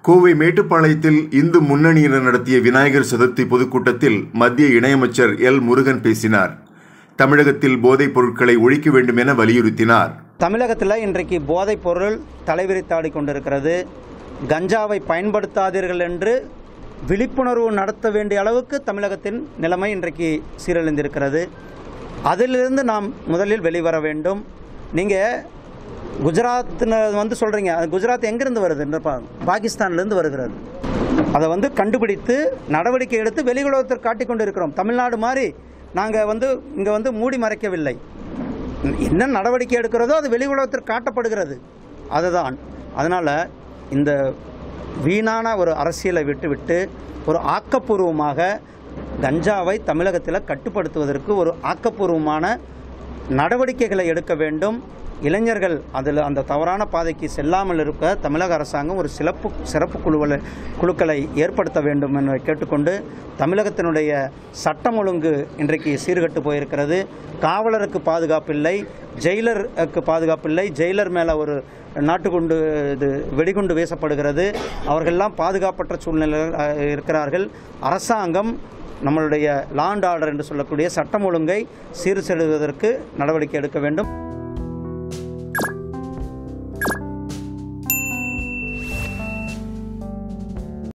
கோவை மேட்டுப்பாளையத்தில் இந்து முன்னணியினர் நடத்திய விநாயகர் சதுர்த்தி பொதுக்கூட்டத்தில் மத்திய இணையமைச்சர் எல் முருகன் பேசினார் தமிழகத்தில் போதைப் பொருட்களை ஒழிக்க வேண்டும் என வலியுறுத்தினார் தமிழகத்தில் இன்றைக்கு போதைப் பொருள் தலைவிரித்தாடி கொண்டிருக்கிறது கஞ்சாவை பயன்படுத்தாதீர்கள் என்று விழிப்புணர்வு நடத்த வேண்டிய அளவுக்கு தமிழகத்தின் நிலைமை இன்றைக்கு சீரழிந்திருக்கிறது அதிலிருந்து நாம் முதலில் வெளிவர வேண்டும் நீங்கள் குஜராத்னு வந்து சொல்கிறீங்க அது குஜராத் எங்கேருந்து வருது பாகிஸ்தான்லேருந்து வருகிறது அதை வந்து கண்டுபிடித்து நடவடிக்கை எடுத்து வெளி உலகத்திற்கு காட்டிக் கொண்டு இருக்கிறோம் தமிழ்நாடு மாதிரி நாங்கள் வந்து இங்கே வந்து மூடி மறைக்கவில்லை என்ன நடவடிக்கை எடுக்கிறதோ அது வெளி உலகத்திற்கு காட்டப்படுகிறது அதுதான் அதனால் இந்த வீணான ஒரு அரசியலை விட்டுவிட்டு ஒரு ஆக்கப்பூர்வமாக கஞ்சாவை தமிழகத்தில் கட்டுப்படுத்துவதற்கு ஒரு ஆக்கப்பூர்வமான நடவடிக்கைகளை எடுக்க வேண்டும் இளைஞர்கள் அதில் அந்த தவறான பாதைக்கு செல்லாமல் இருக்க தமிழக அரசாங்கம் ஒரு சிறப்பு சிறப்பு குழுவில் குழுக்களை ஏற்படுத்த வேண்டும் என்று கேட்டுக்கொண்டு தமிழகத்தினுடைய சட்டம் ஒழுங்கு இன்றைக்கு சீர்கட்டு போயிருக்கிறது காவலருக்கு பாதுகாப்பில்லை ஜெயிலருக்கு பாதுகாப்பில்லை ஜெயிலர் மேலே ஒரு நாட்டுக்குண்டு இது வெடிகுண்டு வீசப்படுகிறது அவர்களெல்லாம் பாதுகாப்பற்ற சூழ்நிலையில் அஹ், இருக்கிறார்கள் அரசாங்கம் நம்மளுடைய லாண்ட் ஆர்டர் என்று சொல்லக்கூடிய சட்டம் ஒழுங்கை சீர் செல்வதற்கு நடவடிக்கை எடுக்க வேண்டும்